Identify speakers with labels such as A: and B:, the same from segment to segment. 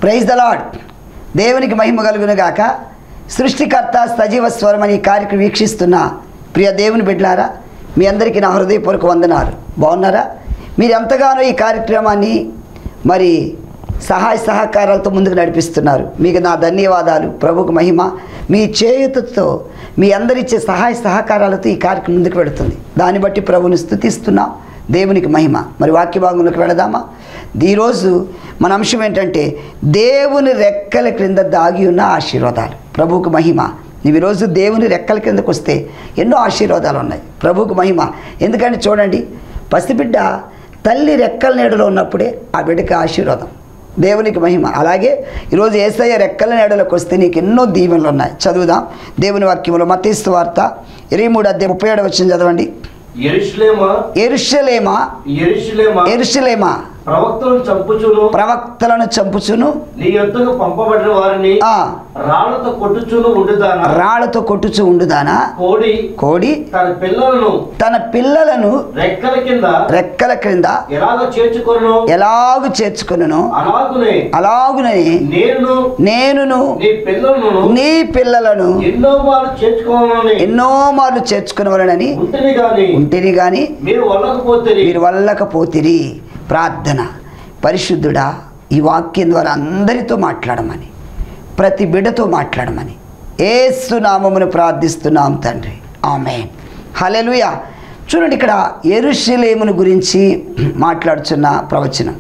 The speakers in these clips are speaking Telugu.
A: ప్రైజ్ ద లాడ్ దేవునికి మహిమ కలుగును గాక సృష్టికర్త సజీవ స్వరం అని ఈ కార్యక్రమం వీక్షిస్తున్న ప్రియ దేవుని బిడ్డలారా మీ అందరికీ నా హృదయపూర్వక వందనాలు బాగున్నారా మీరు ఎంతగానో ఈ కార్యక్రమాన్ని మరి సహాయ సహకారాలతో ముందుకు నడిపిస్తున్నారు మీకు నా ధన్యవాదాలు ప్రభుకు మహిమ మీ చేయుతతో మీ అందరిచ్చే సహాయ సహకారాలతో ఈ కార్యక్రమం ముందుకు వెళుతుంది దాన్ని బట్టి ప్రభుని స్థుతిస్తున్నాం దేవునికి మహిమ మరి వాక్య భాగంలోకి వెళదామా ఈరోజు మన అంశం ఏంటంటే దేవుని రెక్కల క్రింద దాగి ఉన్న ఆశీర్వాదాలు ప్రభువుకు మహిమ నీవు ఈరోజు దేవుని రెక్కల కిందకు వస్తే ఎన్నో ఆశీర్వాదాలు ఉన్నాయి ప్రభువుకు మహిమ ఎందుకంటే చూడండి పసిబిడ్డ తల్లి రెక్కల నీడలో ఉన్నప్పుడే ఆ బిడ్డకి ఆశీర్వాదం దేవునికి మహిమ అలాగే ఈరోజు ఏసయ్య రెక్కల నీడలోకి వస్తే నీకు ఎన్నో దీవెనలు ఉన్నాయి చదువుదాం దేవుని వాక్యంలో మతీస్తు వార్త ఇరవై మూడు అద్దె ముప్పై ఏడు వచ్చింది చదవండి
B: ఎరుషులేమా
A: ఎరుషలేమా
B: ఎరుషులేమా
A: ఎరుషలేమా
B: ప్రవక్తలను చంపుచును
A: ప్రవక్తలను చంపుచును
B: నీ యొద్దకు పంపబడిన వారిని
A: ఆ
B: రాళ్లతో కొట్టుచును ఉండుదానా
A: రాళ్లతో కొట్టుచు ఉండుదానా
B: కోడి
A: కోడి
B: తన పిల్లలను
A: తన పిల్లలను
B: రెక్కల కింద
A: రెక్కల క్రింద
B: ఎలాగ చేర్చుకొను
A: ఎలాగు చేర్చుకును
B: అలాగునే
A: అలాగునని
B: నేను
A: నేనును
B: నీ పిల్లలను
A: నీ పిల్లలను
B: ఎన్నో మార్లు చేర్చుకోవాలని
A: ఎన్నో మార్లు చేర్చుకునవలనని
B: ఉంటుంది గాని
A: ఉంటిని గాని
B: మీరు వల్లకపోతే
A: మీరు వల్లకపోతిరి ప్రార్థన పరిశుద్ధుడా ఈ వాక్యం ద్వారా అందరితో మాట్లాడమని ప్రతి బిడ్డతో మాట్లాడమని ఏసు నామమును ప్రార్థిస్తున్నాం తండ్రి ఆమె హలెలుయ చూడండి ఇక్కడ ఎరుషలేమును గురించి మాట్లాడుచున్న ప్రవచనం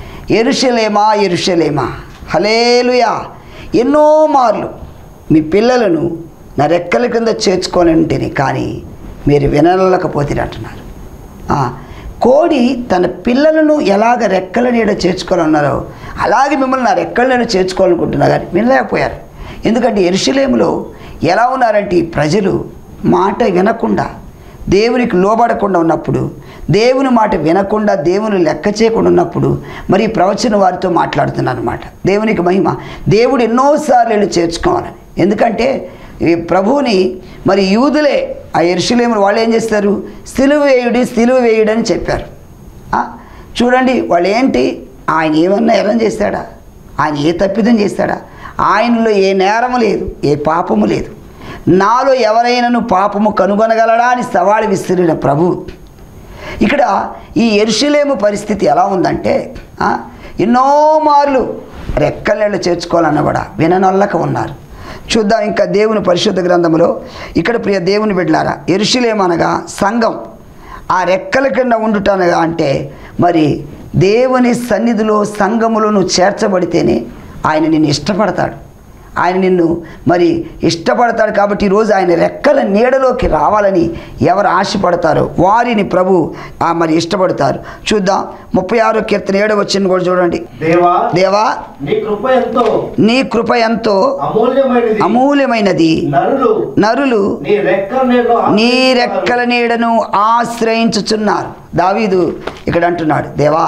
A: ఎరుషలేమా ఎరుషలేమా హలేలుయా ఎన్నో మార్లు మీ పిల్లలను నా రెక్కల కింద చేర్చుకోనంటేనే కానీ మీరు వినలేకపోతే అంటున్నారు ఆ, కోడి తన పిల్లలను ఎలాగ రెక్కల నీడ చేర్చుకోవాలన్నారో అలాగే మిమ్మల్ని నా రెక్కల నీడ చేర్చుకోవాలనుకుంటున్నా కానీ వినలేకపోయారు ఎందుకంటే ఎరుషలేములో ఎలా ఉన్నారంటే ఈ ప్రజలు మాట వినకుండా దేవునికి లోబడకుండా ఉన్నప్పుడు దేవుని మాట వినకుండా దేవుని లెక్క చేయకుండా ఉన్నప్పుడు మరి ఈ ప్రవచన వారితో మాట్లాడుతున్నాను అనమాట దేవునికి మహిమ దేవుడు ఎన్నోసార్లు వెళ్ళి చేర్చుకోవాలని ఎందుకంటే ఈ ప్రభువుని మరి యూదులే ఆ ఎరుషులేములు వాళ్ళు ఏం చేస్తారు సిలువ వేయుడి సిలువ వేయుడు అని చెప్పారు ఆ, చూడండి వాళ్ళు ఏంటి ఆయన ఏమన్నా ఎర్రం చేశాడా ఆయన ఏ తప్పిదం చేశాడా ఆయనలో ఏ నేరము లేదు ఏ పాపము లేదు నాలో ఎవరైనాను పాపము కనుగొనగలడా అని సవాలు విసిరిన ప్రభు ఇక్కడ ఈ ఎరుషులేము పరిస్థితి ఎలా ఉందంటే ఆ, ఎన్నో మార్లు రెక్కలేళ్ళు చేర్చుకోవాలన్న కూడా విననొల్లక ఉన్నారు చూద్దాం ఇంకా దేవుని పరిశుద్ధ గ్రంథములో ఇక్కడ ప్రియ దేవుని బిడ్డలారా ఎరుషులేమనగా సంఘం ఆ రెక్కల కింద ఉండుటనగా అంటే మరి దేవుని సన్నిధిలో సంఘములో నువ్వు చేర్చబడితేనే ఆయన నిన్ను ఇష్టపడతాడు ఆయన నిన్ను మరి ఇష్టపడతాడు కాబట్టి ఈరోజు ఆయన రెక్కల నీడలోకి రావాలని ఎవరు ఆశపడతారో వారిని ప్రభు ఆ మరి ఇష్టపడతారు చూద్దాం ముప్పై ఆరో కీర్తన ఏడవ వచ్చింది కూడా చూడండి
B: దేవా
A: దేవా
B: నీ కృప ఎంతో
A: నీ కృప ఎంతో
B: అమూల్యమైనది
A: అమూల్యమైనది
B: నరులు
A: నరులు
B: నీ రెక్కల నీడలో
A: నీ రెక్కల నీడను ఆశ్రయించుచున్నారు దావీదు ఇక్కడ అంటున్నాడు దేవా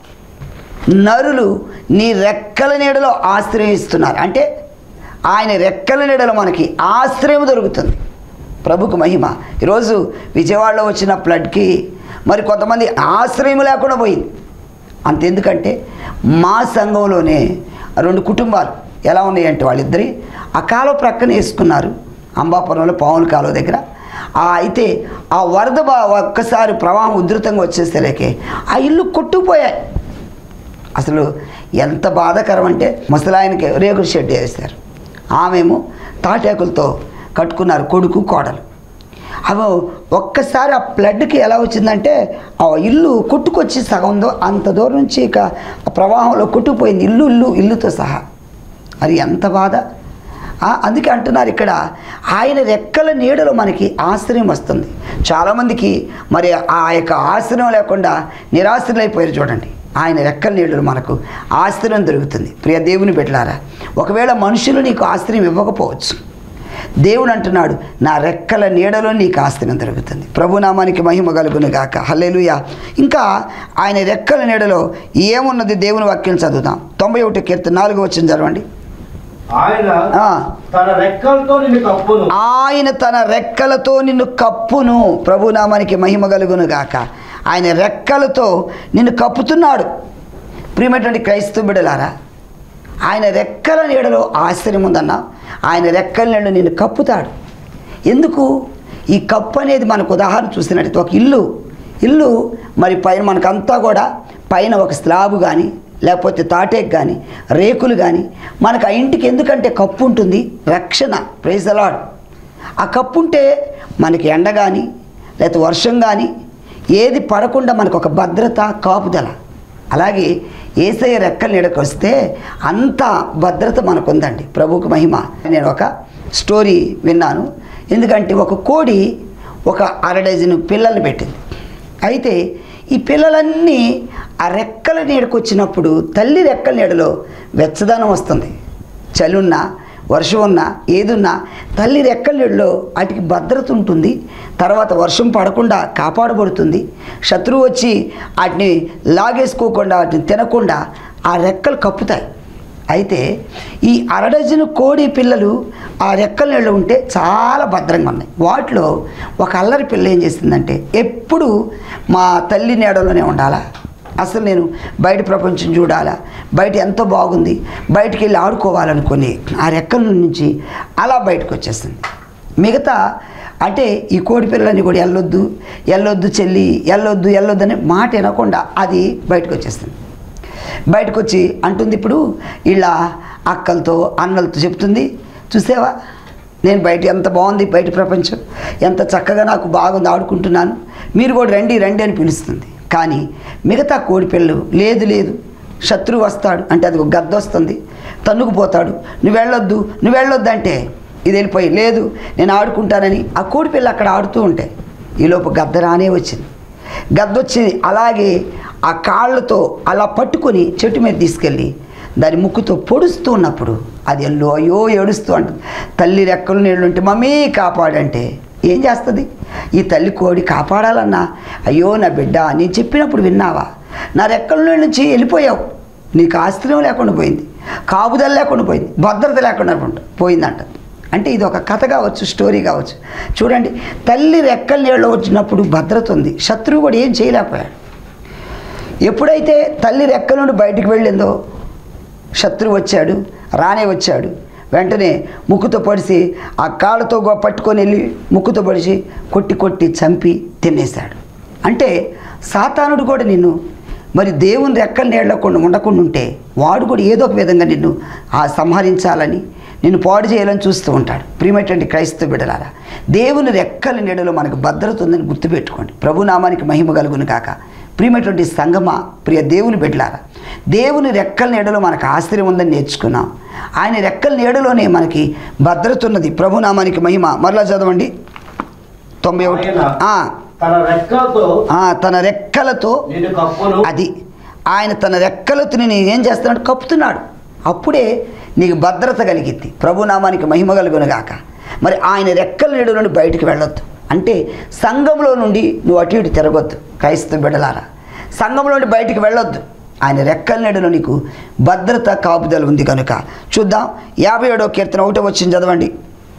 A: నరులు నీ రెక్కల నీడలో ఆశ్రయిస్తున్నారు అంటే ఆయన రెక్కల నీడలో మనకి ఆశ్రయం దొరుకుతుంది ప్రభుకు మహిమ ఈరోజు విజయవాడలో వచ్చిన ఫ్లడ్కి మరి కొంతమంది ఆశ్రయం లేకుండా పోయింది అంతెందుకంటే మా సంఘంలోనే రెండు కుటుంబాలు ఎలా ఉన్నాయంటే వాళ్ళిద్దరి ఆ కాలువ ప్రక్కన వేసుకున్నారు అంబాపురంలో పావుల కాలువ దగ్గర ఆ అయితే ఆ వరద బా ఒక్కసారి ప్రవాహం ఉధృతంగా వచ్చేసరికి ఆ ఇల్లు కొట్టుకుపోయాయి అసలు ఎంత బాధాకరం అంటే ముసలాయనకి రేకుల షెడ్ వేశారు ఆమెమో తాటాకులతో కట్టుకున్నారు కొడుకు కోడలు అవి ఒక్కసారి ఆ ఫ్లడ్కి ఎలా వచ్చిందంటే ఆ ఇల్లు కొట్టుకొచ్చి సగం దో అంత దూరం నుంచి ఇక ఆ ప్రవాహంలో కొట్టుకుపోయింది ఇల్లు ఇల్లు ఇల్లుతో సహా అది ఎంత బాధ ఆ, అందుకే అంటున్నారు ఇక్కడ ఆయన రెక్కల నీడలో మనకి ఆశ్రయం వస్తుంది చాలామందికి మరి ఆ యొక్క ఆశ్రయం లేకుండా నిరాశ్రయులైపోయారు చూడండి ఆయన రెక్కల నీడలు మనకు ఆశ్రయం దొరుకుతుంది ప్రియ దేవుని పెట్టలారా ఒకవేళ మనుషులు నీకు ఆశ్రయం ఇవ్వకపోవచ్చు దేవుడు అంటున్నాడు నా రెక్కల నీడలో నీకు ఆశ్రయం దొరుకుతుంది ప్రభునామానికి మహిమ కలుగును గాక హల్లెలూయ ఇంకా ఆయన రెక్కల నీడలో ఏమున్నది దేవుని వాక్యం చదువుతాం తొంభై ఒకటి కీర్తన నాలుగు వచ్చింది చదవండి
B: ఆయన
A: ఆ.
B: తన రెక్కలతో నిన్ను కప్పును
A: ఆయన తన రెక్కలతో నిన్ను కప్పును ప్రభునామానికి మహిమ కలుగును గాక ఆయన రెక్కలతో నిన్ను కప్పుతున్నాడు ప్రియమైనటువంటి క్రైస్తవ బిడ్డలారా ఆయన రెక్కల నీడలో ఆశ్చర్యం ఉందన్న ఆయన రెక్కల నీడలో నిన్ను కప్పుతాడు ఎందుకు ఈ కప్పు అనేది మనకు ఉదాహరణ చూసినట్టయితే ఒక ఇల్లు ఇల్లు మరి పైన మనకంతా కూడా పైన ఒక స్లాబ్ కానీ లేకపోతే తాటేక్ కానీ రేకులు కానీ మనకు ఆ ఇంటికి ఎందుకంటే కప్పు ఉంటుంది రక్షణ ప్రైజ్ అలాడ్ ఆ కప్పు ఉంటే మనకి ఎండ కానీ లేకపోతే వర్షం కానీ ఏది పడకుండా మనకు ఒక భద్రత కాపుదల అలాగే ఏసయ్య రెక్కల నీడకు వస్తే అంత భద్రత మనకు ఉందండి ప్రభువుకు మహిమ నేను ఒక స్టోరీ విన్నాను ఎందుకంటే ఒక కోడి ఒక అర డజను పిల్లల్ని పెట్టింది అయితే ఈ పిల్లలన్నీ ఆ రెక్కల నీడకు వచ్చినప్పుడు తల్లి రెక్కల నీడలో వెచ్చదనం వస్తుంది చలి ఉన్నా వర్షం ఉన్నా ఏదున్నా తల్లి రెక్కల నీడలో వాటికి భద్రత ఉంటుంది తర్వాత వర్షం పడకుండా కాపాడబడుతుంది శత్రువు వచ్చి వాటిని లాగేసుకోకుండా వాటిని తినకుండా ఆ రెక్కలు కప్పుతాయి అయితే ఈ అరడజను కోడి పిల్లలు ఆ రెక్కల నీళ్ళు ఉంటే చాలా భద్రంగా ఉన్నాయి వాటిలో ఒక అల్లరి పిల్ల ఏం చేసిందంటే ఎప్పుడు మా తల్లి నీడలోనే ఉండాలా అసలు నేను బయట ప్రపంచం చూడాలా బయట ఎంతో బాగుంది బయటికి వెళ్ళి ఆడుకోవాలనుకొని ఆ రెక్కల నుంచి అలా బయటకు వచ్చేసింది మిగతా అంటే ఈ కోడి పిల్లలని కూడా వెళ్ళొద్దు వెళ్ళొద్దు చెల్లి వెళ్ళొద్దు వెళ్ళొద్దు అనే మాట వినకుండా అది బయటకు వచ్చేస్తుంది బయటకు వచ్చి అంటుంది ఇప్పుడు ఇలా అక్కలతో అన్నలతో చెప్తుంది చూసావా నేను బయట ఎంత బాగుంది బయట ప్రపంచం ఎంత చక్కగా నాకు బాగుంది ఆడుకుంటున్నాను మీరు కూడా రండి రండి అని పిలుస్తుంది కానీ మిగతా కోడి పిల్లలు లేదు లేదు శత్రువు వస్తాడు అంటే అది ఒక గద్ద వస్తుంది తన్నుకుపోతాడు నువ్వు వెళ్ళొద్దు నువ్వు వెళ్ళొద్దు అంటే ఇది వెళ్ళిపోయి లేదు నేను ఆడుకుంటానని ఆ కోడి పిల్ల అక్కడ ఆడుతూ ఉంటాయి ఈలోపు గద్ద రానే వచ్చింది గద్దొచ్చి అలాగే ఆ కాళ్ళతో అలా పట్టుకొని చెట్టు మీద తీసుకెళ్ళి దాని ముక్కుతో పొడుస్తూ ఉన్నప్పుడు అది ఎల్లో అయ్యో ఏడుస్తూ అంటుంది తల్లి రెక్కలు నీళ్ళుంటే మమ్మీ కాపాడంటే ఏం చేస్తుంది ఈ తల్లి కోడి కాపాడాలన్నా అయ్యో నా బిడ్డ నేను చెప్పినప్పుడు విన్నావా నా రెక్కల నీళ్ళ నుంచి వెళ్ళిపోయావు నీకు ఆశ్రయం లేకుండా పోయింది కాపుదల లేకుండా పోయింది భద్రత లేకుండా పోయిందంట అంటే ఇది ఒక కథ కావచ్చు స్టోరీ కావచ్చు చూడండి తల్లి రెక్కల నీళ్ళు వచ్చినప్పుడు భద్రత ఉంది శత్రువు కూడా ఏం చేయలేకపోయాడు ఎప్పుడైతే తల్లి రెక్కల నుండి బయటికి వెళ్ళిందో శత్రువు వచ్చాడు రానే వచ్చాడు వెంటనే ముక్కుతో పొడిచి ఆ కాళ్ళతో గో- పట్టుకొని వెళ్ళి ముక్కుతో పొడిచి కొట్టి కొట్టి చంపి తినేశాడు అంటే సాతానుడు కూడా నిన్ను మరి దేవుని రెక్కల నీళ్ళకుండా ఉండకుండా ఉంటే వాడు కూడా ఏదో ఒక విధంగా నిన్ను ఆ సంహరించాలని నిన్ను పాడు చేయాలని చూస్తూ ఉంటాడు ప్రియమైనటువంటి క్రైస్తవ బిడ్డలారా దేవుని రెక్కల నీడలో మనకు భద్రత ఉందని గుర్తుపెట్టుకోండి ప్రభునామానికి మహిమ కలుగును కాక ప్రియమైనటువంటి సంగమ ప్రియ దేవుని బిడ్డలారా దేవుని రెక్కల నీడలో మనకు ఆశ్చర్యం ఉందని నేర్చుకున్నాం ఆయన రెక్కల నీడలోనే మనకి భద్రత ఉన్నది ప్రభునామానికి మహిమ మరలా చదవండి తొంభై ఒకటి
B: ఆయన
A: ఆ,
B: తన రెక్కలతో
A: ఆ, తన రెక్కలతో
B: నిన్ను కప్పును
A: అది ఆయన తన రెక్కలతో నేను ఏం చేస్తున్నాడు కప్పుతున్నాడు అప్పుడే నీకు భద్రత కలిగిద్ది ప్రభునామానికి మహిమ కలుగునుగాక మరి ఆయన రెక్కల నీడు నుండి బయటికి వెళ్ళొద్దు అంటే సంఘంలో నుండి నువ్వు అటు ఇటు తిరగొద్దు క్రైస్తవ బిడ్డలారా సంఘంలో నుండి బయటికి వెళ్ళొద్దు ఆయన రెక్కల నీడలో నీకు భద్రత కాపుదల ఉంది కనుక చూద్దాం యాభై ఏడో కీర్తన ఒకటో వచ్చింది చదవండి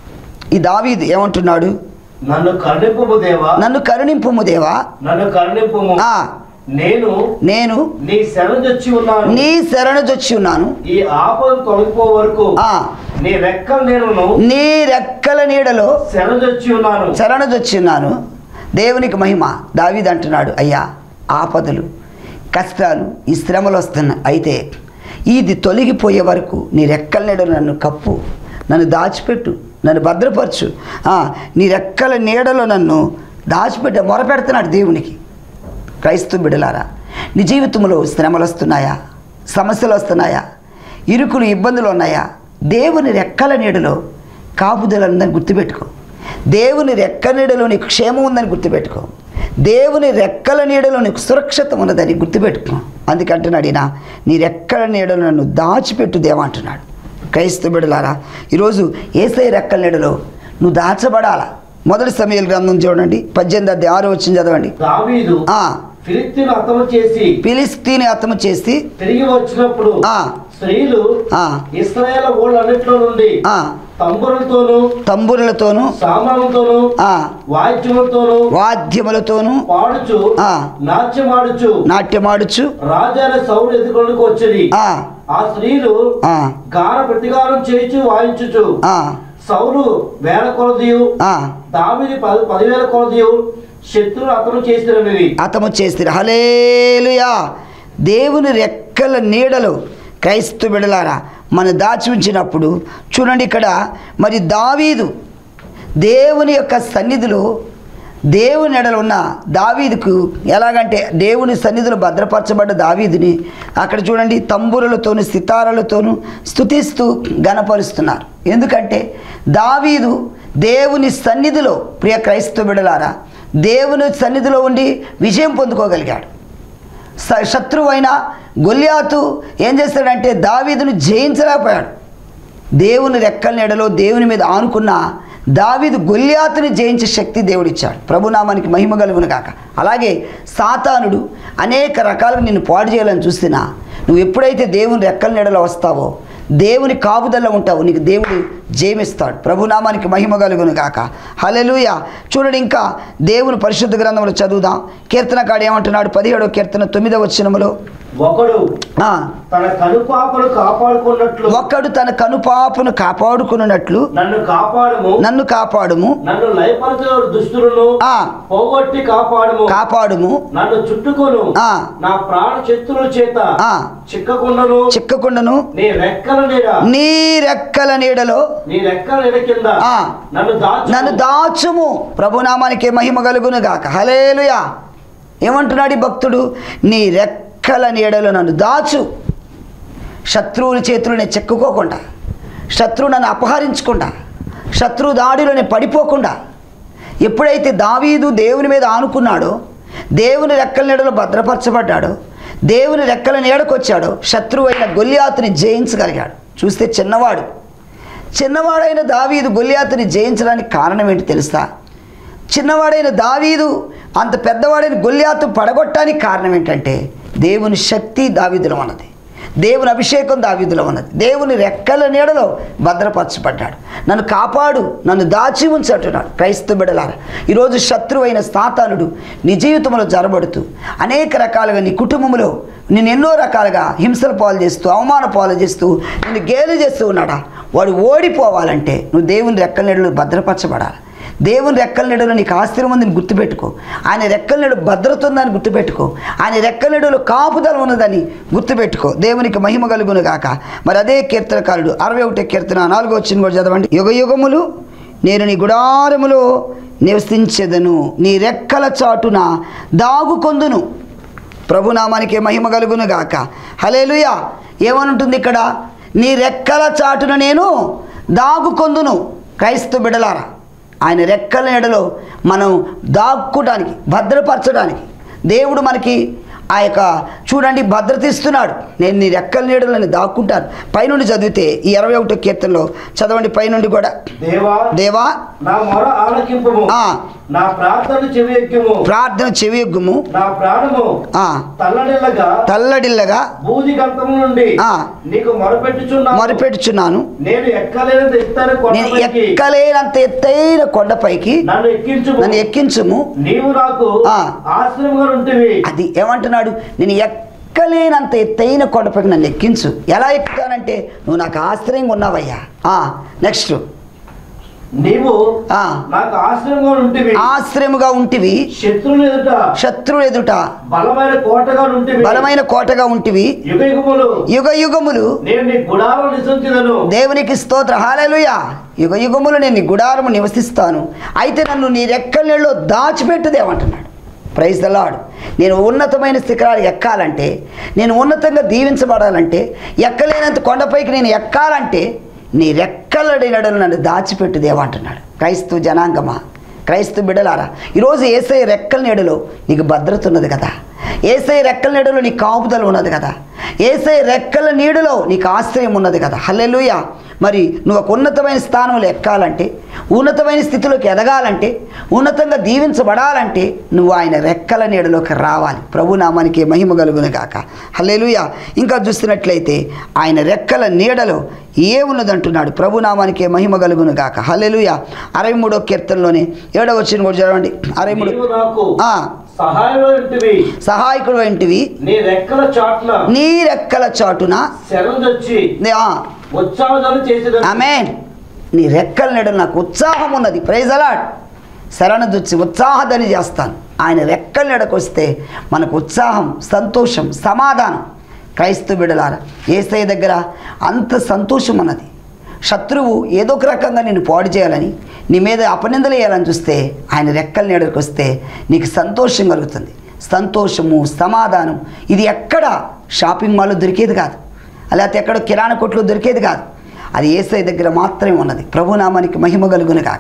A: ఈ దావీదు ఏమంటున్నాడు
B: నన్ను కరుణింపుము దేవా
A: నన్ను కరుణింపుము దేవా
B: నన్ను కరుణింపుము
A: ఆ,
B: నేను
A: నేను
B: నీ శరణొచ్చి ఉన్నాను
A: నీ శరణుజొచ్చి ఉన్నాను
B: ఈ ఆపద తొలగిపో వరకు
A: ఆ,
B: నీ రెక్కల నేను
A: నీ రెక్కల నీడలో
B: శరణొచ్చి ఉన్నాను
A: శరణుజొచ్చున్నాను దేవునికి మహిమ దావీదు అంటున్నాడు అయ్యా ఆపదలు కష్టాలు ఈ శ్రమలు వస్తున్నాయి అయితే ఇది తొలగిపోయే వరకు నీ రెక్కల నీడలో నన్ను కప్పు నన్ను దాచిపెట్టు నన్ను భద్రపరచు ఆ, నీ రెక్కల నీడలో నన్ను దాచిపెట్ట మొరపెడుతున్నాడు దేవునికి క్రైస్తవ బిడలారా నీ జీవితంలో శ్రమలు వస్తున్నాయా సమస్యలు వస్తున్నాయా ఇరుకులు ఇబ్బందులు ఉన్నాయా దేవుని రెక్కల నీడలో కాపుదల ఉందని గుర్తుపెట్టుకో దేవుని రెక్క నీడలో నీకు క్షేమం ఉందని గుర్తుపెట్టుకో దేవుని రెక్కల నీడలో నీకు సురక్షిత ఉన్నదని గుర్తుపెట్టుకో అందుకంటున్నాడు ఈయన నీ రెక్కల నీడలో నన్ను దాచిపెట్టు దేవా అంటున్నాడు క్రైస్తవ బిడలారా ఈరోజు ఏసై రెక్కల నీడలో నువ్వు దాచబడాలా మొదటి సమయాల గ్రంథం చూడండి పద్దెనిమిది అధ్యాయం ఆరు వచ్చింది చదవండి
B: దావీదు
A: ఆ,
B: ఫిలిస్తీన్ హతము చేసి
A: ఫిలిస్తీని హతము చేసి
B: తిరిగి వచ్చినప్పుడు
A: ఆ.
B: స్త్రీలు
A: ఆ,
B: ఇస్రాయేల్ ఊళ్ళన్నిట్లో నుండి
A: ఆ,
B: తంబులతోనూ
A: తంబురులతోనూ
B: సామానులతోనూ
A: ఆ,
B: వాద్యములతోనూ
A: వాద్యములతోనూ
B: పాడుచు
A: ఆ.
B: నాట్యమాడుచు
A: నాట్యమాడుచు
B: రాజాల సౌలు ఎదుర్కొందుకు వచ్చేది
A: ఆ,
B: ఆ స్త్రీలు
A: ఆ,
B: గాన ప్రతిగానం చేయించు వాయించుచు
A: ఆ,
B: సౌలు వేల కొలదియు
A: ఆ.
B: దావిది పది పదివేల కొలదియు శత్రువులు అతను చేసినవి
A: అతము చేస్తారు హలేలుయా దేవుని రెక్కల నీడలు క్రైస్తవ బిడలారా మన దాచి ఉంచినప్పుడు చూడండి ఇక్కడ మరి దావీదు దేవుని యొక్క సన్నిధిలో దేవుని ఎడలు ఉన్న దావీదుకు ఎలాగంటే దేవుని సన్నిధిలో భద్రపరచబడ్డ దావీదుని అక్కడ చూడండి తంబురులతోను సితారాలతోనూ స్తుతిస్తూ గనపరుస్తున్నారు ఎందుకంటే దావీదు దేవుని సన్నిధిలో ప్రియ క్రైస్తవ బిడలారా దేవుని సన్నిధిలో ఉండి విజయం పొందుకోగలిగాడు స- శత్రువైన గొల్యాతు ఏం చేస్తాడంటే దావీదును జయించలేకపోయాడు దేవుని రెక్కల నీడలో దేవుని మీద ఆనుకున్న దావీదు గొల్యాతుని జయించే శక్తి దేవుడిచ్చాడు ప్రభునామానికి మహిమ కలుగును కాక అలాగే సాతానుడు అనేక రకాలుగా నిన్ను పాడు చేయాలని చూసినా నువ్వు ఎప్పుడైతే దేవుని రెక్కల నీడలో వస్తావో దేవుని కాపుదల్లో ఉంటావు నీకు దేవుడు జయమిస్తాడు ప్రభునామానికి మహిమ కలుగును గాక హలెలుయ చూడండి ఇంకా దేవుని పరిశుద్ధ గ్రంథంలో చదువుదాం కీర్తనకాడు ఏమంటున్నాడు పదిహేడో కీర్తన తొమ్మిదవ వచనములో
B: ఒకడు
A: ఆ,
B: తన కనుపాపను కాపాడుకున్నట్లు
A: ఒక్కడు తన కనుపాపును కాపాడుకున్నట్లు
B: నన్ను కాపాడము
A: నన్ను కాపాడుము
B: నన్ను లయపరచు దుస్తులను
A: ఆ
B: పోగొట్టి కాపాడము
A: కాపాడుము
B: నన్ను చుట్టుకొను
A: ఆ.
B: నా ప్రాణ శత్రుల చేత
A: ఆ.
B: చిక్కకుండను
A: చిక్కకుండను
B: నీ రెక్కల నీడ
A: నీ రెక్కల నీడలో
B: నీ రెక్కల నీడ కింద
A: ఆ.
B: నన్ను దాచు
A: నన్ను దాచుము ప్రభునామానికి మహిమ కలుగును గాక హలేలుయా ఏమంటున్నాడు ఈ భక్తుడు నీ రెక్కల నీడలో నన్ను దాచు శత్రువుల చేతులు నేను చెక్కుకోకుండా శత్రువు నన్ను అపహరించకుండా శత్రు దాడిలో నేను పడిపోకుండా ఎప్పుడైతే దావీదు దేవుని మీద ఆనుకున్నాడో దేవుని రెక్కల నీడలో భద్రపరచబడ్డాడో దేవుని రెక్కల నీడకొచ్చాడో శత్రువు అయిన గొల్లియాతుని జయించగలిగాడు చూస్తే చిన్నవాడు చిన్నవాడైన దావీదు గొల్లియాతుని జయించడానికి కారణం ఏంటి తెలుసా చిన్నవాడైన దావీదు అంత పెద్దవాడైన గొల్లియాతు పడగొట్టడానికి కారణం ఏంటంటే దేవుని శక్తి దావీదులో ఉన్నది దేవుని అభిషేకం దావీదులో ఉన్నది దేవుని రెక్కల నీడలో భద్రపరచబడ్డాడు నన్ను కాపాడు నన్ను దాచి ఉంచట్టున్నాడు క్రైస్తవ బిడలారా ఈరోజు శత్రువైన సాతానుడు నీ జీవితంలో జరబడుతూ అనేక రకాలుగా నీ కుటుంబంలో నేను ఎన్నో రకాలుగా హింసల పాలు చేస్తూ అవమాన పాలు చేస్తూ నిన్ను గేలు చేస్తూ ఉన్నాడా వాడు ఓడిపోవాలంటే నువ్వు దేవుని రెక్కల నీడలో భద్రపరచబడాలి దేవుని రెక్కల నీడలో నీకు ఆశ్చర్యం ఉందని గుర్తుపెట్టుకో ఆయన రెక్కల నీడు భద్రత ఉందని గుర్తుపెట్టుకో ఆయన రెక్కల నీడలో కాపుదల ఉన్నదని గుర్తుపెట్టుకో దేవునికి మహిమ కలుగును గాక మరి అదే కీర్తనకారుడు అరవై ఒకటి కీర్తన నాలుగో వచ్చిన కూడా చదవండి యుగ యుగములు నేను నీ గుడారములో నివసించెదను నీ రెక్కల చాటున దాగుకొందును ప్రభునామానికి మహిమ కలుగును గాక హలేలుయా ఏమనుంటుంది ఇక్కడ నీ రెక్కల చాటున నేను దాగుకొందును క్రైస్తవ బిడలారా ఆయన రెక్కల నీడలో మనం దాక్కోటానికి భద్రపరచడానికి దేవుడు మనకి ఆ యొక్క చూడండి భద్రత ఇస్తున్నాడు నేను నీ రెక్కల నీడలో నేను దాక్కుంటాను పైనుండి చదివితే ఈ ఇరవై ఒకటో కీర్తనలో చదవండి పైనుండి కూడా
B: దేవా
A: దేవా
B: నా మొర ఆలకింపము
A: ఆ.
B: నా ప్రార్థన చెవి ఎక్కము
A: ప్రార్థన చెవియొగ్గుము
B: నా ప్రాణము
A: ఆ,
B: తల్లడిల్లగా
A: తల్లడిల్లగా
B: బూది గంతము నుండి
A: ఆ.
B: నీకు మొరపెట్టుచున్నా
A: మొరపెట్టుచున్నాను
B: నేను ఎక్కలేనంత ఎత్తాను
A: నేను
B: కొండపైకి
A: ఎక్కలేనంత ఎత్తైన కొండపైకి
B: నన్ను ఎక్కించుము
A: నన్ను ఎక్కించుము
B: నీవు నాకు
A: ఆ.
B: ఆశ్రమంగా ఉంటివి
A: అది ఏమంటున్నాడు నేను ఎక్కలేనంత ఎత్తైన కొండపైకి నన్ను ఎక్కించు ఎలా ఎక్కుతానంటే నువ్వు నాకు ఆశ్రయంగా ఉన్నావయ్యా నెక్స్ట్
B: నీవు
A: ఆ.
B: నాకు ఆశ్రమంగా ఉంటివి
A: ఆశ్రయముగా ఉంటివి
B: శత్రువులు ఎదుట
A: శత్రువు ఎదుట
B: బలమైన కోటగా ఉంటివి
A: బలమైన కోటగా ఉంటివి
B: యుగ యుగములు
A: యుగ యుగములు
B: నేను నీ గుడాలను నిసంచిదను
A: దేవునికి స్తోత్ర హాలేలుయా యుగ యుగములు నేను నీ గుడారము నివసిస్తాను అయితే నన్ను నీ రెక్కల నీళ్ళలో దాచిపెట్టు దేవంటున్నాడు ప్రైజ్ ద లాడ్ నేను ఉన్నతమైన శిఖరాలు ఎక్కాలంటే నేను ఉన్నతంగా దీవించబడాలంటే ఎక్కలేనంత కొండపైకి నేను ఎక్కాలంటే నీ రెక్కల నీడలు నన్ను దాచిపెట్టు దేవంటున్నాడు క్రైస్తవ జనాంగమా క్రైస్తవ బిడ్డలారా ఈరోజు ఏసై రెక్కల నీడలో నీకు భద్రత ఉన్నది కదా ఏసై రెక్కల నీడలో నీకు కాపుదల ఉన్నది కదా ఏసై రెక్కల నీడలో నీకు ఆశ్రయం ఉన్నది కదా హల్లెలూయ మరి నువ్వు ఒక ఉన్నతమైన స్థానంలో ఎక్కాలంటే ఉన్నతమైన స్థితిలోకి ఎదగాలంటే ఉన్నతంగా దీవించబడాలంటే నువ్వు ఆయన రెక్కల నీడలోకి రావాలి ప్రభు నామానికి మహిమ కలుగును గాక హల్లెలూయ ఇంకా చూస్తున్నట్లయితే ఆయన రెక్కల నీడలో ఏ ఉన్నదంటున్నాడు ప్రభు నామానికి మహిమ కలుగును గాక హల్లెలూయ అరవై మూడో కీర్తనలోనే ఏడవ వచ్చిన కూడా చదవండి అరవై మూడు
B: నీవు నాకు
A: ఆ.
B: సహాయంలో ఇంటివి
A: సహాయకుడు వంటివి
B: నీ రెక్కల చాట్ల
A: నీ రెక్కల చాటున
B: శరణొచ్చి
A: ఆ,
B: ఉత్సాహదాలు చేసిన
A: ఆమేన్ నీ రెక్కల నీడ నాకు ఉత్సాహం ఉన్నది ప్రైజ్ అలాడ్ శరణదుచ్చి ఉత్సాహదని చేస్తాను ఆయన రెక్కల నీడకు వస్తే మనకు ఉత్సాహం సంతోషం సమాధానం క్రైస్తవ బిడలారా ఏసై దగ్గర అంత సంతోషం ఉన్నది శత్రువు ఏదో ఒక రకంగా నిన్ను పాడు చేయాలని నీ మీద అపనిందలు వేయాలని చూస్తే ఆయన రెక్కల నీడకు వస్తే నీకు సంతోషం కలుగుతుంది సంతోషము సమాధానం ఇది ఎక్కడ షాపింగ్ మాల్లో దొరికేది కాదు లేకపోతే ఎక్కడో కిరాణా కొట్లో దొరికేది కాదు అది ఏసై దగ్గర మాత్రమే ఉన్నది ప్రభునామానికి మహిమ కలుగును కాక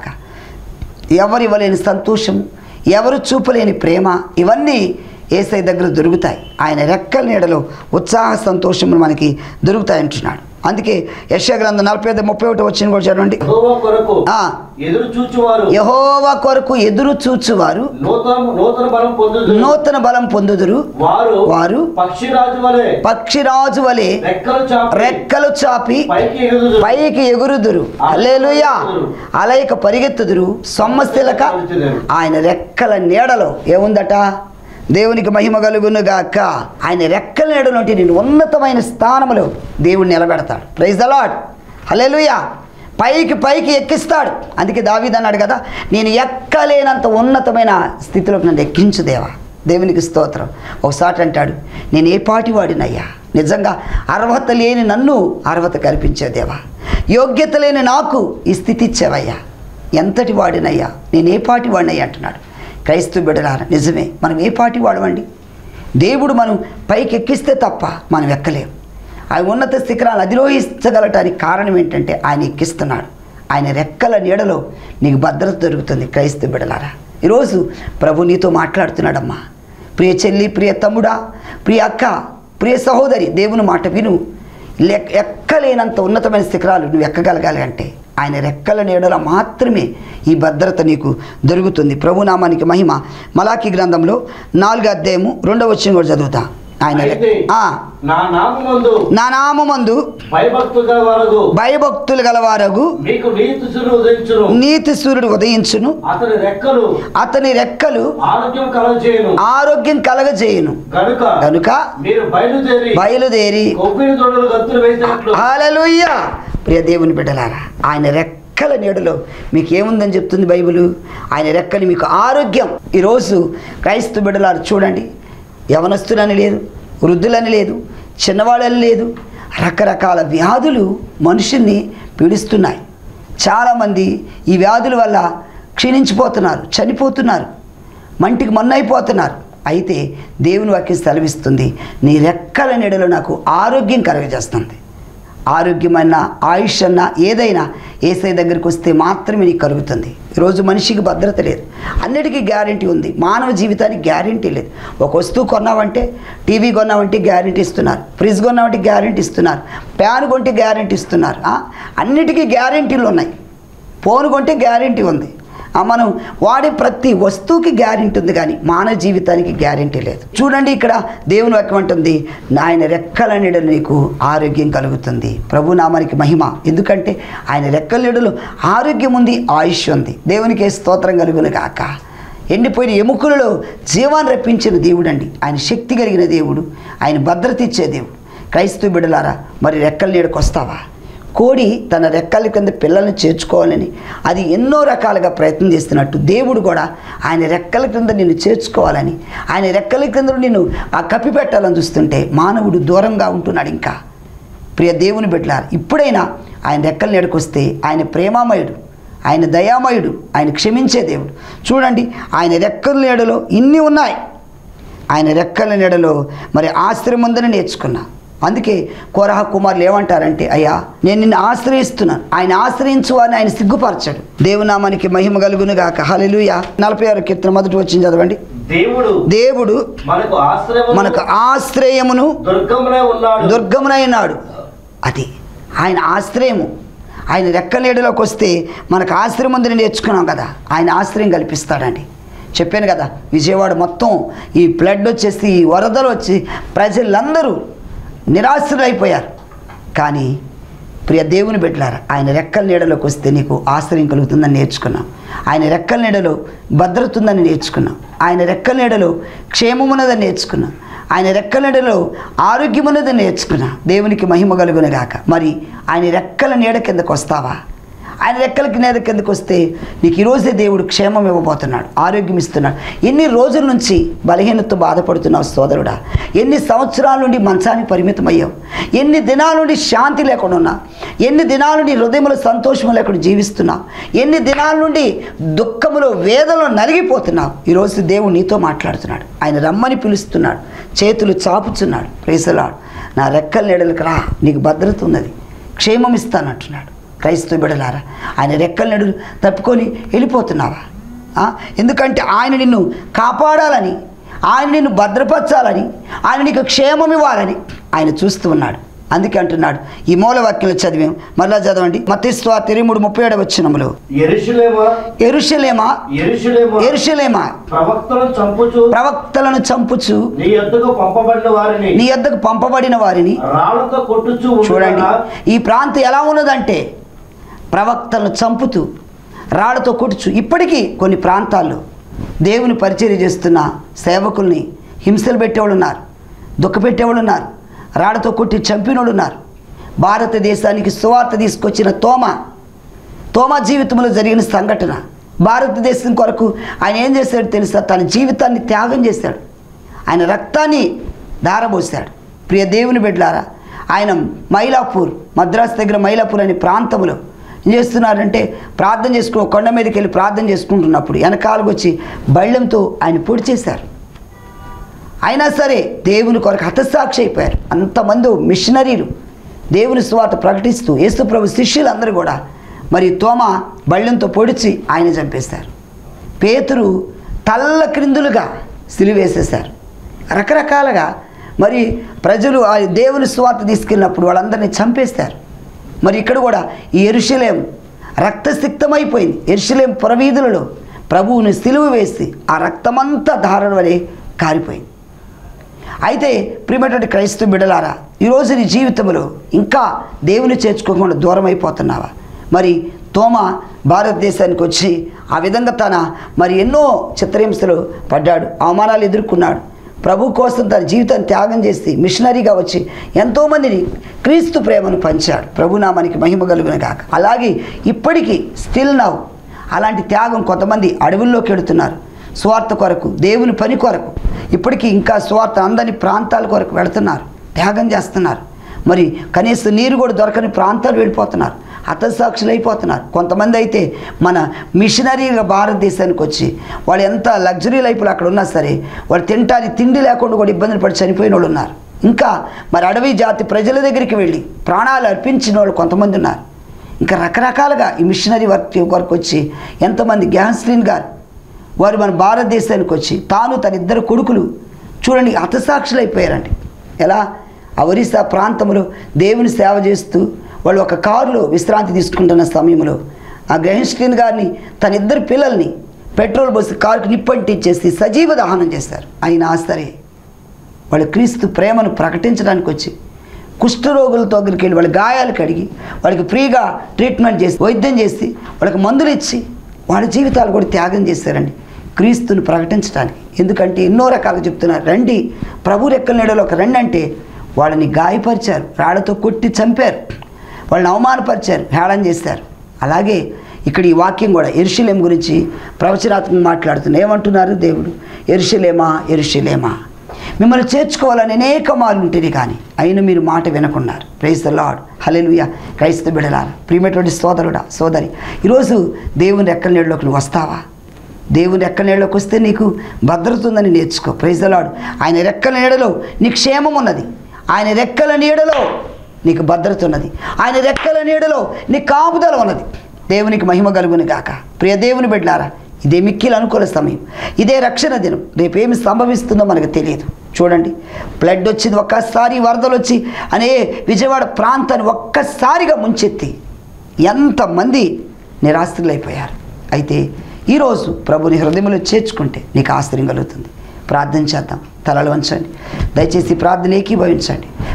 A: ఎవరు ఇవ్వలేని సంతోషం ఎవరు చూపలేని ప్రేమ ఇవన్నీ ఏసై దగ్గర దొరుకుతాయి ఆయన రెక్కల నీడలో ఉత్సాహ సంతోషములు మనకి దొరుకుతాయి అంటున్నాడు అందుకే యశ గ్రంథం నలభై ఐదు ముప్పై ఒకటి వచ్చిన కూడా చదవండి
B: యెహోవా కొరకు
A: ఆ.
B: ఎదురు చూచువారు
A: యహోవా కొరకు ఎదురు చూచువారు
B: నూతన నూతన బలం పొందుదు
A: నూతన బలం పొందుదురు
B: వారు
A: వారు
B: పక్షిరాజు వలె
A: పక్షిరాజు వలె
B: రెక్కలు చాపి
A: రెక్కలు చాపి
B: పైకి ఎగుదురు
A: పైకి ఎగురుదురు అల్లేలుయా అలయక పరిగెత్తుదురు సొమ్మశిలక ఆయన రెక్కల నీడలో ఏముందట దేవునికి మహిమ కలుగును గాక ఆయన రెక్కల నీడలో ఉంటే నేను ఉన్నతమైన స్థానములో దేవుడు నిలబెడతాడు ప్రైజ్ అలాడ్ హల్లెలూయా పైకి పైకి ఎక్కిస్తాడు అందుకే దావీద్ అన్నాడు కదా నేను ఎక్కలేనంత ఉన్నతమైన స్థితిలోకి నన్ను ఎక్కించు దేవా దేవునికి స్తోత్రం ఒకసారి అంటాడు నేను ఏ పాటి వాడినయ్యా నిజంగా అర్హత లేని నన్ను అర్హత కల్పించే దేవా యోగ్యత లేని నాకు ఈ స్థితి ఇచ్చావయ్యా ఎంతటి వాడినయ్యా నేను ఏ పాటి వాడినయ్యా అంటున్నాడు క్రైస్తవ బిడ్డలారా నిజమే మనం ఏ పాటి వాడమండి దేవుడు మనం పైకి ఎక్కిస్తే తప్ప మనం ఎక్కలేం ఆ ఉన్నత శిఖరాలు అధిరోహించగలటానికి కారణం ఏంటంటే ఆయన ఎక్కిస్తున్నాడు ఆయన రెక్కల నీడలో నీకు భద్రత దొరుకుతుంది క్రైస్తవ బిడలారా ఈరోజు ప్రభు నీతో మాట్లాడుతున్నాడమ్మా ప్రియ చెల్లి ప్రియ తమ్ముడా ప్రియ అక్క ప్రియ సహోదరి దేవుని మాట విను లెక్ ఎక్కలేనంత ఉన్నతమైన శిఖరాలు నువ్వు ఎక్కగలగాలి అంటే ఆయన రెక్కల నీడలో మాత్రమే ఈ భద్రత నీకు దొరుకుతుంది ప్రభునామానికి మహిమ మలాకి గ్రంథంలో నాలుగో అధ్యాయము రెండవ వచ్చిన కూడా చదువుతా ఆయన రె-
B: అయితే
A: ఆ,
B: నా నామందు
A: నా నామందు
B: భయభక్తు గల వరకు
A: భయభక్తులు గలవారగు
B: మీకు నీతిసులు ఉదయించును
A: నీతి సూర్యుడు ఉదయించును
B: అతని రెక్కలు
A: అతని రెక్కలు
B: ఆరోగ్యం కలగజేయును
A: ఆరోగ్యం కలగజేయును
B: కనుక
A: కనుక
B: మీరు బయలుదేరి
A: బయలుదేరి
B: కొబ్బరి తోడలు గంతులు వేసినట్లు
A: హాలలుయ్య ప్రియ దేవుని బిడ్డలారా ఆయన రెక్కల నీడలో మీకు ఏముందని చెప్తుంది బైబిల్ ఆయన రెక్కలు మీకు ఆరోగ్యం ఈరోజు క్రైస్తవ బిడ్డలారు చూడండి యవనస్తులని లేదు వృద్ధులని లేదు చిన్నవాళ్ళని లేదు రకరకాల వ్యాధులు మనుషుల్ని పీడిస్తున్నాయి చాలామంది ఈ వ్యాధుల వల్ల క్షీణించిపోతున్నారు చనిపోతున్నారు మంటికి మన్నైపోతున్నారు అయితే దేవుని వాక్యం సెలవిస్తుంది నీ రెక్కల నీడలో నాకు ఆరోగ్యం కలగజేస్తుంది ఆరోగ్యమైన ఆయుష్ అన్న ఏదైనా ఏసై దగ్గరికి వస్తే మాత్రమే నీకు కలుగుతుంది ఈరోజు మనిషికి భద్రత లేదు అన్నిటికీ గ్యారంటీ ఉంది మానవ జీవితానికి గ్యారంటీ లేదు ఒక వస్తువు కొన్నామంటే టీవీ కొన్నామంటే గ్యారంటీ ఇస్తున్నారు ఫ్రిడ్జ్ కొన్నామంటే గ్యారంటీ ఇస్తున్నారు ప్యాన్ కొంటే గ్యారంటీ ఇస్తున్నారు ఆ? అన్నిటికీ గ్యారంటీలు ఉన్నాయి ఫోన్ కొంటే గ్యారంటీ ఉంది ఆ మనం వాడే ప్రతి వస్తువుకి గ్యారెంటీ ఉంది కానీ మానవ జీవితానికి గ్యారెంటీ లేదు చూడండి ఇక్కడ దేవుని వాక్యం అంటుంది ఆయన రెక్కల నీడలు నీకు ఆరోగ్యం కలుగుతుంది ప్రభు నామానికి మహిమ ఎందుకంటే ఆయన రెక్కల నీడలు ఆరోగ్యం ఉంది ఆయుష్ ఉంది దేవునికి స్తోత్రం కలుగును కాక ఎండిపోయిన ఎముకలలో జీవాన్ని రప్పించిన దేవుడు అండి ఆయన శక్తి కలిగిన దేవుడు ఆయన భద్రత ఇచ్చే దేవుడు క్రైస్తవ బిడ్డలారా మరి రెక్కల నీడకు వస్తావా కోడి తన రెక్కల కింద పిల్లల్ని చేర్చుకోవాలని అది ఎన్నో రకాలుగా ప్రయత్నం చేస్తున్నట్టు దేవుడు కూడా ఆయన రెక్కల కింద నిన్ను చేర్చుకోవాలని ఆయన రెక్కల కింద నిన్ను ఆ కప్పి పెట్టాలని చూస్తుంటే మానవుడు దూరంగా ఉంటున్నాడు ఇంకా ప్రియ దేవుని బిడ్డలారు ఇప్పుడైనా ఆయన రెక్కల నీడకు వస్తే ఆయన ప్రేమామయుడు ఆయన దయామయుడు ఆయన క్షమించే దేవుడు చూడండి ఆయన రెక్కల నీడలో ఇన్ని ఉన్నాయి ఆయన రెక్కల నీడలో మరి ఆశ్రయం ఉందని నేర్చుకున్నా అందుకే కోరహ కుమారులు ఏమంటారంటే అయ్యా నేను నిన్ను ఆశ్రయిస్తున్నాను ఆయన ఆశ్రయించు అని ఆయన సిగ్గుపరచాడు దేవునామానికి మహిమ కలుగును గాక హల్లెలూయా నలభై ఆరు కీర్తన మొదటి వచ్చింది చదవండి
B: దేవుడు
A: దేవుడు
B: మనకు ఆశ్రయం
A: మనకు ఆశ్రయమును
B: దుర్గమునే ఉన్నాడు
A: దుర్గమునైనాడు అది ఆయన ఆశ్రయము ఆయన రెక్కలేడులోకి వస్తే మనకు ఆశ్రయం ఉందని నేర్చుకున్నాం కదా ఆయన ఆశ్రయం కల్పిస్తాడండి చెప్పాను కదా విజయవాడ మొత్తం ఈ ఫ్లడ్ వచ్చేసి ఈ వరదలు వచ్చి ప్రజలందరూ నిరాశ్రులైపోయారు కానీ ప్రియ దేవుని బిడ్డలారా ఆయన రెక్కల నీడలోకి వస్తే నీకు ఆశ్రయం కలుగుతుందని నేర్చుకున్నాం ఆయన రెక్కల నీడలో భద్రత ఉందని నేర్చుకున్నాం ఆయన రెక్కల నీడలో క్షేమమున్నదని నేర్చుకున్నాం ఆయన రెక్కల నీడలో ఆరోగ్యమున్నదని నేర్చుకున్నా దేవునికి మహిమ కలుగునగాక మరి ఆయన రెక్కల నీడ కిందకు వస్తావా ఆయన రెక్కలకి నేల కిందకు వస్తే నీకు ఈరోజే దేవుడు క్షేమం ఇవ్వబోతున్నాడు ఆరోగ్యం ఇస్తున్నాడు ఎన్ని రోజుల నుంచి బలహీనతతో బాధపడుతున్నావు సోదరుడా ఎన్ని సంవత్సరాల నుండి మంచానికి పరిమితమయ్యావు ఎన్ని దినాల నుండి శాంతి లేకుండా ఉన్నా ఎన్ని దినాల నుండి హృదయంలో సంతోషం లేకుండా జీవిస్తున్నావు ఎన్ని దినాల నుండి దుఃఖములో వేదనలో నలిగిపోతున్నావు ఈరోజు దేవుడు నీతో మాట్లాడుతున్నాడు ఆయన రమ్మని పిలుస్తున్నాడు చేతులు చాపుచున్నాడు ప్రేసలాడు నా రెక్కల నీడలకు రా నీకు భద్రత ఉన్నది క్షేమం ఇస్తానంటున్నాడు క్రైస్తవ బిడలారా ఆయన రెక్కల నడులు తప్పుకొని వెళ్ళిపోతున్నావా ఆ? ఎందుకంటే ఆయన నిన్ను కాపాడాలని ఆయన నిన్ను భద్రపరచాలని ఆయన నీకు క్షేమం ఇవ్వాలని ఆయన చూస్తూ ఉన్నాడు అందుకే అంటున్నాడు ఈ మూలవాక్యంలో చదివాం మళ్ళా చదవండి మతీస్వా తిరిముడు ముప్పై ఏడవ వచ్చినములు
B: ఎరుషులేమా
A: ఎరుషలేమా
B: ఎరుషులేమా
A: ఎరుషలేమా
B: ప్రవక్తలను చంపుచు
A: ప్రవక్తలను చంపుచు
B: నీ యొద్దకు పంపబడిన వారిని
A: నీ యొద్దకు పంపబడిన వారిని
B: రాళ్లతో కొట్టుచు
A: చూడండి
B: ఉండగా
A: ఈ ప్రాంతం ఎలా ఉన్నదంటే ప్రవక్తలను చంపుతూ రాళ్లతో కొట్టుచు ఇప్పటికీ కొన్ని ప్రాంతాల్లో దేవుని పరిచర్య చేస్తున్న సేవకుల్ని హింసలు పెట్టేవాళ్ళు ఉన్నారు దుఃఖపెట్టేవాళ్ళు ఉన్నారు రాళ్లతో కొట్టి చంపినోళ్ళు ఉన్నారు భారతదేశానికి సువార్త తీసుకొచ్చిన తోమ తోమ జీవితంలో జరిగిన సంఘటన భారతదేశం కొరకు ఆయన ఏం చేశాడు తెలుసా తన జీవితాన్ని త్యాగం చేశాడు ఆయన రక్తాన్ని ధారపోశాడు ప్రియ దేవుని బిడ్డలారా ఆయన మైలాపూర్ మద్రాసు దగ్గర మైలాపూర్ అనే ప్రాంతంలో ఏం చేస్తున్నారంటే ప్రార్థన చేసుకుని ఒక కొండ మీదకి వెళ్ళి ప్రార్థన చేసుకుంటున్నప్పుడు వెనకాలకు వచ్చి బళ్ళెంతో ఆయన పొడి చేశారు అయినా సరే దేవుని కొరకు హతసాక్షి అయిపోయారు అంతమంది మిషనరీలు దేవుని స్వాత ప్రకటిస్తూ యేసు ప్రభు శిష్యులందరూ కూడా మరి తోమ బళ్ళెంతో పొడిచి ఆయన చంపేశారు పేతురు తల్ల క్రిందులుగా సిలివేసేశారు రకరకాలుగా మరి ప్రజలు ఆ దేవుని స్వార్థ తీసుకెళ్ళినప్పుడు వాళ్ళందరినీ చంపేస్తారు మరి ఇక్కడ కూడా ఈ ఎరుషలేం రక్తసిక్తమైపోయింది ఎరుషలేం పురవీధులలో ప్రభువుని సిలువ వేసి ఆ రక్తమంతా ధారణ వలె కారిపోయింది అయితే ప్రియమైనటువంటి క్రైస్తవ బిడలారా ఈరోజు నీ జీవితంలో ఇంకా దేవుని చేర్చుకోకుండా దూరం అయిపోతున్నావా మరి తోమ భారతదేశానికి వచ్చి ఆ విధంగా తన మరి ఎన్నో చిత్రహింసలు పడ్డాడు అవమానాలు ఎదుర్కొన్నాడు ప్రభు కోసం తన జీవితాన్ని త్యాగం చేసి మిషనరీగా వచ్చి ఎంతోమందిని క్రీస్తు ప్రేమను పంచాడు ప్రభునామానికి మహిమ కలుగున కాక అలాగే ఇప్పటికీ స్టిల్ నవ్ అలాంటి త్యాగం కొంతమంది అడవుల్లోకి వెళుతున్నారు స్వార్థ కొరకు దేవుని పని కొరకు ఇప్పటికీ ఇంకా స్వార్థ అందని ప్రాంతాల కొరకు వెళుతున్నారు త్యాగం చేస్తున్నారు మరి కనీసం నీరు కూడా దొరకని ప్రాంతాలు వెళ్ళిపోతున్నారు హతసాక్షులు అయిపోతున్నారు కొంతమంది అయితే మన మిషనరీగా భారతదేశానికి వచ్చి వాళ్ళు ఎంత లగ్జరీ లైఫ్లో అక్కడ ఉన్నా సరే వాళ్ళు తింటానికి తిండి లేకుండా కూడా ఇబ్బందులు పడి చనిపోయిన వాళ్ళు ఉన్నారు ఇంకా మరి అడవి జాతి ప్రజల దగ్గరికి వెళ్ళి ప్రాణాలు అర్పించిన వాళ్ళు కొంతమంది ఉన్నారు ఇంకా రకరకాలుగా ఈ మిషనరీ వర్క్ వరకు వచ్చి ఎంతమంది గ్యాన్స్లిన్ గారు వారు మన భారతదేశానికి వచ్చి తాను తన ఇద్దరు కొడుకులు చూడండి హతసాక్షులు అయిపోయారండి ఎలా ఆ ఒరిస్సా ప్రాంతంలో దేవుని సేవ చేస్తూ వాళ్ళు ఒక కారులో విశ్రాంతి తీసుకుంటున్న సమయంలో ఆ గ్రహిస్టిన్ గారిని తన ఇద్దరు పిల్లల్ని పెట్రోల్ పోసి కారుకు నిప్పంటించేసి సజీవ దహనం చేశారు అయినా సరే వాళ్ళు క్రీస్తు ప్రేమను ప్రకటించడానికి వచ్చి కుష్ఠరోగులతో దగ్గరికి వెళ్ళి వాళ్ళ గాయాలు కడిగి వాళ్ళకి ఫ్రీగా ట్రీట్మెంట్ చేసి వైద్యం చేసి వాళ్ళకి మందులు ఇచ్చి వాళ్ళ జీవితాలు కూడా త్యాగం చేశారండి క్రీస్తుని ప్రకటించడానికి ఎందుకంటే ఎన్నో రకాలుగా చెప్తున్నారు రండి ప్రభు రెక్కల నీడలోకి రండి అంటే వాళ్ళని గాయపరిచారు రాళ్లతో కొట్టి చంపారు వాళ్ళని అవమానపరిచారు హేళన చేశారు అలాగే ఇక్కడ ఈ వాక్యం కూడా ఎరుషలేం గురించి ప్రవచనాత్మకంగా మాట్లాడుతున్నారు ఏమంటున్నారు దేవుడు ఎరుషలేమా ఎరుషలేమా మిమ్మల్ని చేర్చుకోవాలని అనేక మార్లు ఉంటుంది కానీ అయినా మీరు మాట వినకున్నారు ప్రైజ్ ద లాడ్ హలెలుయ క్రైస్తవ బిడలారా ప్రియమైనటువంటి సోదరుడా సోదరి ఈరోజు దేవుని రెక్కల నీడలోకి నువ్వు వస్తావా దేవుని రెక్కల నీడలోకి వస్తే నీకు భద్రత ఉందని నేర్చుకో ప్రైజ్ ద లాడ్ ఆయన రెక్కల నీడలో నీ క్షేమం ఉన్నది ఆయన రెక్కల నీడలో నీకు భద్రత ఉన్నది ఆయన రెక్కల నీడలో నీ కాపుదల ఉన్నది దేవునికి మహిమ కలుగుని గాక ప్రియ దేవుని బిడ్డారా ఇదే మిక్కిలు అనుకూల సమయం ఇదే రక్షణ దినం రేపేమి సంభవిస్తుందో మనకు తెలియదు చూడండి ఫ్లడ్ వచ్చింది ఒక్కసారి వరదలు వచ్చి అనే విజయవాడ ప్రాంతాన్ని ఒక్కసారిగా ముంచెత్తి ఎంతమంది నిరాశ్రులైపోయారు అయితే ఈరోజు ప్రభుని హృదయంలో చేర్చుకుంటే నీకు ఆశ్చర్యం కలుగుతుంది ప్రార్థన చేద్దాం తలలు వంచండి దయచేసి ప్రార్థన ఏకీభవించండి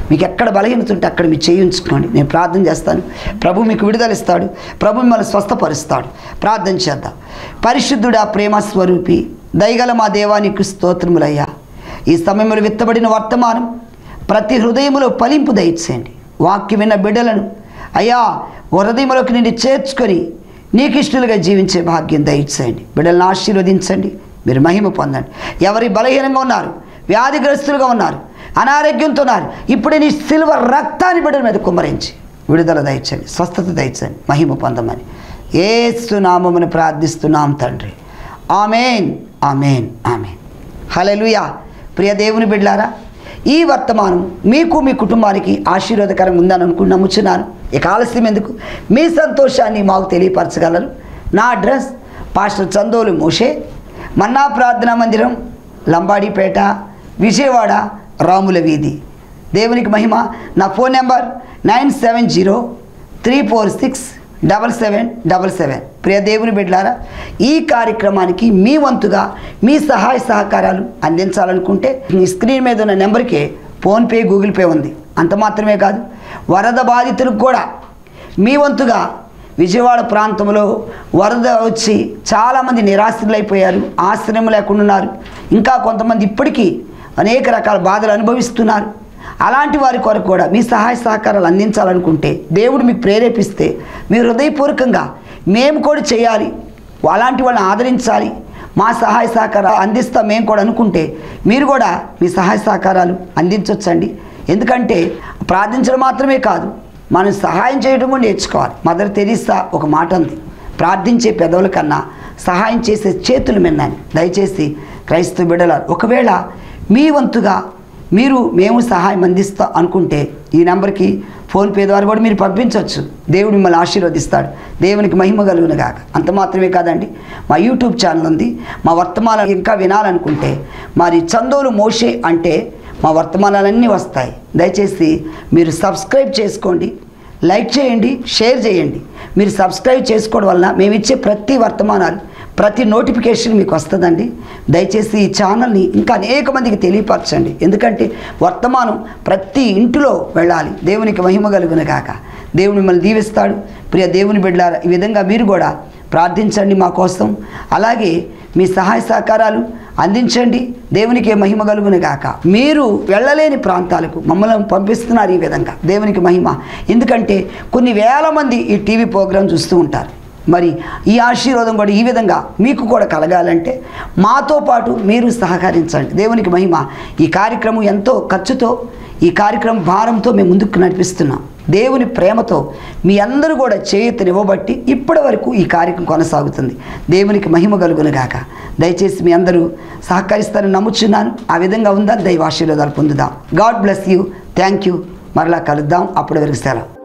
A: మీకు ఎక్కడ బలహీనత ఉంటే అక్కడ మీరు చేయించుకోండి నేను ప్రార్థన చేస్తాను ప్రభు మీకు విడుదల ఇస్తాడు ప్రభు మిమ్మల్ని స్వస్థపరుస్తాడు ప్రార్థన చేద్దాం పరిశుద్ధుడా ప్రేమ స్వరూపి దయగల మా దేవానికి స్తోత్రములయ్యా ఈ సమయంలో విత్తబడిన వర్తమానం ప్రతి హృదయములో ఫలింపు దయచేయండి వాక్యం విన్న బిడ్డలను అయ్యా హృదయంలోకి నిన్ను చేర్చుకొని నీకు ఇష్టలుగా జీవించే భాగ్యం దయచేయండి బిడ్డలను ఆశీర్వదించండి మీరు మహిమ పొందండి ఎవరి బలహీనంగా ఉన్నారు వ్యాధిగ్రస్తులుగా ఉన్నారు అనారోగ్యంతో ఉన్నారు ఇప్పుడే నీ సిల్వర్ రక్తాన్ని బిడ్డల మీద కుమ్మరించి విడుదల దయచండి స్వస్థత దయచండి మహిమ పొందమని ఏస్తున్నామని ప్రార్థిస్తున్నాం తండ్రి ఆమెన్ ఆమెన్ ఆమెన్ హలెలుయా ప్రియ దేవుని బిడ్లారా ఈ వర్తమానం మీకు మీ కుటుంబానికి ఆశీర్వాదకరంగా ఉందని అనుకుని నమ్ముచున్నాను ఇక ఆలస్యం ఎందుకు మీ సంతోషాన్ని మాకు తెలియపరచగలరు నా అడ్రస్ పాస్టర్ చందోలు మోషే మన్నా ప్రార్థనా మందిరం లంబాడిపేట విజయవాడ రాముల వీధి దేవునికి మహిమ నా phone number nine seven zero three four six double seven double seven ప్రియ దేవుని బిడ్డలారా ఈ కార్యక్రమానికి మీ వంతుగా మీ సహాయ సహకారాలు అందించాలనుకుంటే మీ స్క్రీన్ మీద ఉన్న నెంబర్కి ఫోన్పే గూగుల్ పే ఉంది అంత మాత్రమే కాదు వరద బాధితులకు కూడా మీ వంతుగా విజయవాడ ప్రాంతంలో వరద వచ్చి చాలామంది నిరాశ్రులైపోయారు ఆశ్రయం లేకుండా ఉన్నారు ఇంకా కొంతమంది ఇప్పటికీ అనేక రకాల బాధలు అనుభవిస్తున్నారు అలాంటి వారి కొరకు కూడా మీ సహాయ సహకారాలు అందించాలనుకుంటే దేవుడు మీకు ప్రేరేపిస్తే మీరు హృదయపూర్వకంగా మేము కూడా చేయాలి అలాంటి వాళ్ళని ఆదరించాలి మా సహాయ సహకారాలు అందిస్తాం మేము కూడా అనుకుంటే మీరు కూడా మీ సహాయ సహకారాలు అందించవచ్చండి ఎందుకంటే ప్రార్థించడం మాత్రమే కాదు మనం సహాయం చేయడం కూడా నేర్చుకోవాలి మదర్ తెరీసా ఒక మాట ఉంది ప్రార్థించే పెదవుల కన్నా సహాయం చేసే చేతులు మిన్నాను దయచేసి క్రైస్తవ బిడ్డలారు ఒకవేళ మీ వంతుగా మీరు మేము సహాయం అందిస్తాం అనుకుంటే ఈ నెంబర్కి ఫోన్పే ద్వారా కూడా మీరు పంపించవచ్చు దేవుడు మిమ్మల్ని ఆశీర్వదిస్తాడు దేవునికి మహిమ కలుగును గాక అంత మాత్రమే కాదండి మా యూట్యూబ్ ఛానల్ ఉంది మా వర్తమానాలు ఇంకా వినాలనుకుంటే మరి చందోలు మోషే అంటే మా వర్తమానాలన్నీ వస్తాయి దయచేసి మీరు సబ్స్క్రైబ్ చేసుకోండి లైక్ చేయండి షేర్ చేయండి మీరు సబ్స్క్రైబ్ చేసుకోవడం వలన మేము ఇచ్చే ప్రతి వర్తమానాలు ప్రతి నోటిఫికేషన్ మీకు వస్తుందండి దయచేసి ఈ ఛానల్ని ఇంకా అనేక మందికి తెలియపరచండి ఎందుకంటే వర్తమానం ప్రతి ఇంటిలో వెళ్ళాలి దేవునికి మహిమ కలుగును కాక దేవుడు మిమ్మల్ని దీవిస్తాడు ప్రియ దేవుని బిడ్డలారా ఈ విధంగా మీరు కూడా ప్రార్థించండి మా కోసం అలాగే మీ సహాయ సహకారాలు అందించండి దేవునికి మహిమ కలుగును గాక మీరు వెళ్ళలేని ప్రాంతాలకు మమ్మల్ని పంపిస్తున్నారు ఈ విధంగా దేవునికి మహిమ ఎందుకంటే కొన్ని వేల మంది ఈ టీవీ ప్రోగ్రాం చూస్తూ ఉంటారు మరి ఈ ఆశీర్వాదం కూడా ఈ విధంగా మీకు కూడా కలగాలంటే మాతో పాటు మీరు సహకరించండి దేవునికి మహిమ ఈ కార్యక్రమం ఎంతో ఖర్చుతో ఈ కార్యక్రమం భారంతో మేము ముందుకు నడిపిస్తున్నాం దేవుని ప్రేమతో మీ అందరూ కూడా చేయూతనివ్వబట్టి ఇప్పటి వరకు ఈ కార్యక్రమం కొనసాగుతుంది దేవునికి మహిమ కలుగును గాక దయచేసి మీ అందరూ సహకరిస్తారని నమ్ముచున్నాను ఆ విధంగా ఉందా దైవ ఆశీర్వాదాలు పొందుదాం God bless you thank you మరలా కలుద్దాం అప్పటి వరకు సెలవు